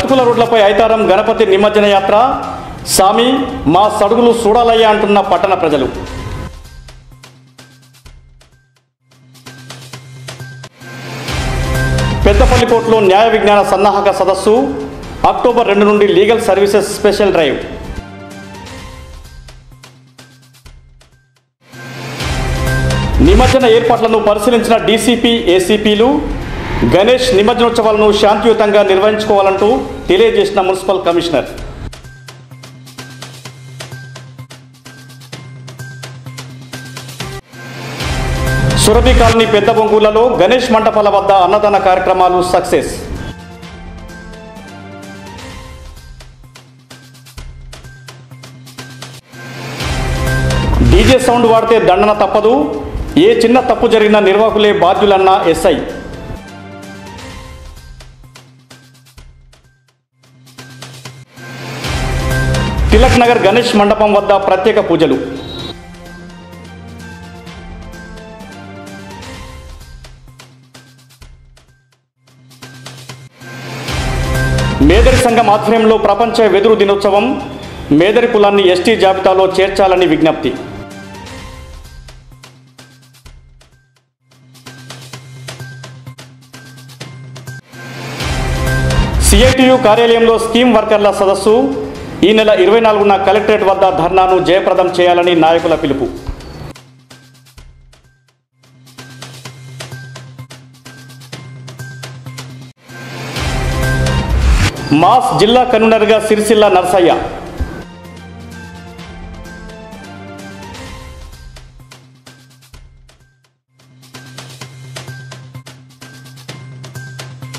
బతుకుల రోడ్లపై ఐతారం గణపతి నిమజ్జన యాత్ర సామి మా సడుగులు చూడాలయ్యా అంటున్న పట్టణ ప్రజలు పెద్దపల్లి కోర్టులో న్యాయ విజ్ఞాన సన్నాహక సదస్సు అక్టోబర్ రెండు నుండి లీగల్ సర్వీసెస్ స్పెషల్ డ్రైవ్ నిమజ్జన ఏర్పాట్లను పరిశీలించిన డీసీపీ ఏసీపీలు గణేష్ నిమజ్జనోత్సవాలను శాంతియుతంగా నిర్వహించుకోవాలంటూ తెలియజేసిన మున్సిపల్ కమిషనర్ సురభి కాలనీ పెద్ద బొంగులలో గణేష్ మంటపాల వద్ద అన్నదాన కార్యక్రమాలు సక్సెస్ డీజే సౌండ్ వాడితే దండన తప్పదు ఏ చిన్న తప్పు జరిగినా నిర్వాహకులే బాధ్యులన్న ఎస్ఐ తిలక్ నగర్ గణేష్ మండపం వద్ద ప్రత్యేక పూజలు మేదరి సంఘం ఆధ్వర్యంలో ప్రపంచ వెదురు దినోత్సవం మేదరి కులాన్ని ఎస్టీ జాబితాలో చేర్చాలని విజ్ఞప్తి సిఐటియు కార్యాలయంలో స్కీమ్ వర్కర్ల సదస్సు ఈ నెల ఇరవై నాలుగున కలెక్టరేట్ వద్ద ధర్నాను జయప్రదం చేయాలని నాయకుల పిలుపు మాస్ జిల్లా కన్వీనర్గా సిరిసిల్ల నర్సయ్య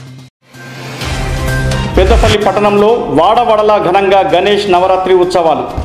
పెద్దపల్లి పట్టణంలో వాడవడలా ఘనంగా గణేష్ నవరాత్రి ఉత్సవాలు